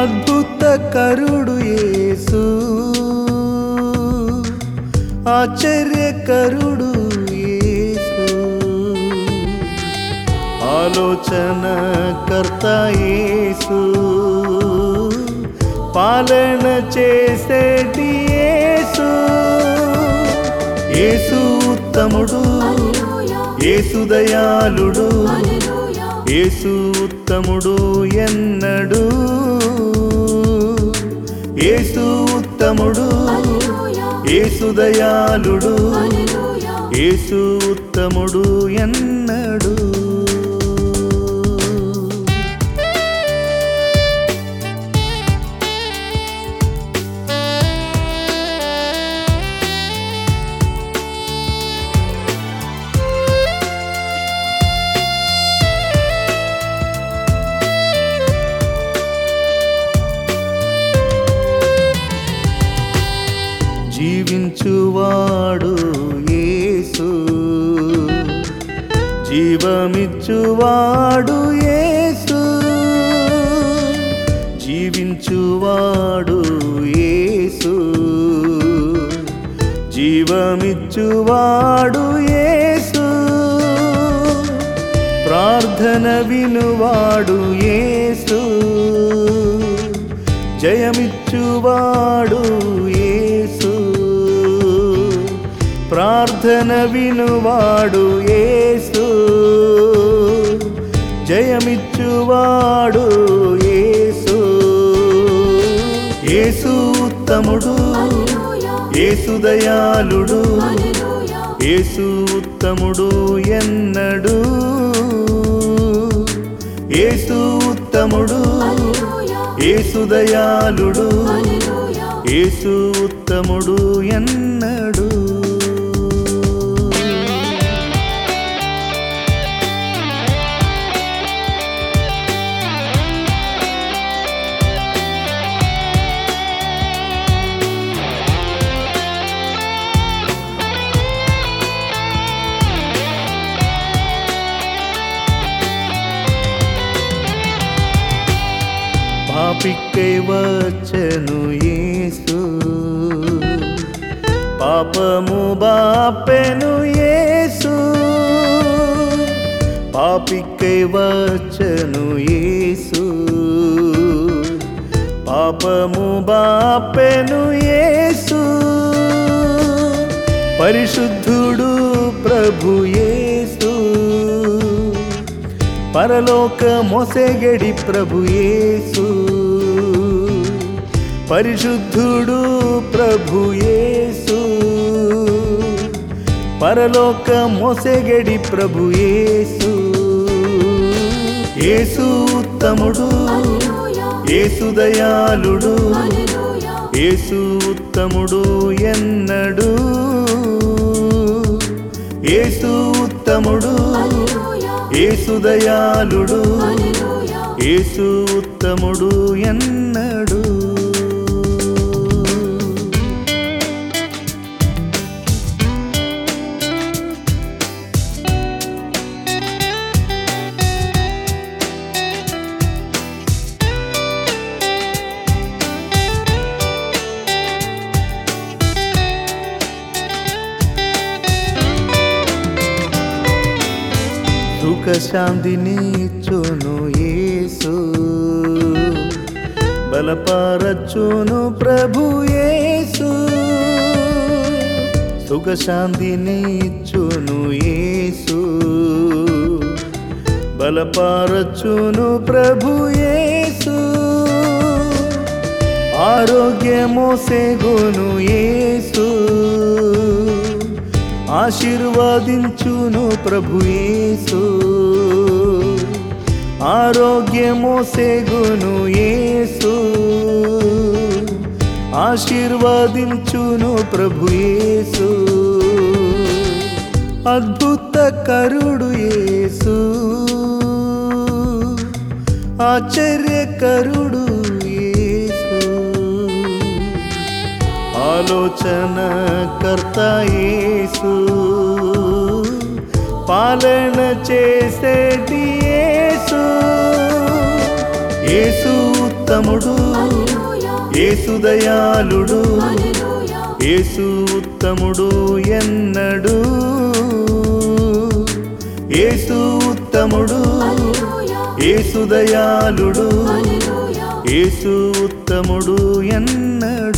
అద్భుత కరుడు యేసు ఆశ్చర్యకరుడు యేసు ఆలోచన కర్త యేసు పాలన చేసేటి యేసు యేసు ఉత్తముడు యేసు దయాళుడు యేసు ఉత్తముడు ఎన్నడు యేసు ఉత్తముడు యేసు దయాళుడు యేసు ఉత్తముడు ఎన్నడు జీవించువాడు యేసు జీవమిచ్చువాడు యేసు జీవించువాడు యేసు జీవమిచ్చువాడు యేసు ప్రార్థన వినువాడు యేసు జయమిచ్చువాడు యేసు ప్రార్థన వినువాడు యేసు జయమిచ్చువాడు యేసు యేసు ఉత్తముడు యేసు దయాళుడు యేసు ఉత్తముడు ఎన్నడు యేసు ఉత్తముడు యేసు దయాళుడు యేసు ఉత్తముడు ఎన్నడు పాపిక్కై వచ్చను యేసు పాపము బాపెను యేసు పాపిక్కై వచ్చను యేసు పాపము బాపెను యేసు పరిశుద్ధుడు ప్రభు యేసు పరలోక మోసెగడి ప్రభు యేసు పరిశుద్ధుడు ప్రభు యేసు పరలోక మోసెగడి ప్రభు యేసు యేసు ఉత్తముడు యేసు దయాళుడు యేసు ఉత్తముడు ఎన్నడు యేసు ఉత్తముడు యేసు దయాళుడు యేసు ఉత్తముడు ఎన్నడు సుఖ శాంతిని చును యేసు బలపరచును ప్రభు యేసు సుఖ శాంతిని చును యేసు బలపరచును ప్రభు యేసు ఆరోగ్యమో సేగును యేసు ఆశీర్వదించును ప్రభు యేసు ఆరోగ్యమో సేగును యేసు ఆశీర్వదించును ప్రభు యేసు అద్భుత కరుడు యేసు ఆశ్చర్యకరుడు యేసు ఆలోచన కర్త యేసు పాలన చేసేటి యేసు యేసు ఉత్తముడు ఏసు దయాళుడు ఏసు ఉత్తముడు ఎన్నడు ఏసు ఉత్తముడు ఏసు దయాళుడు ఏసు ఉత్తముడు ఎన్నడు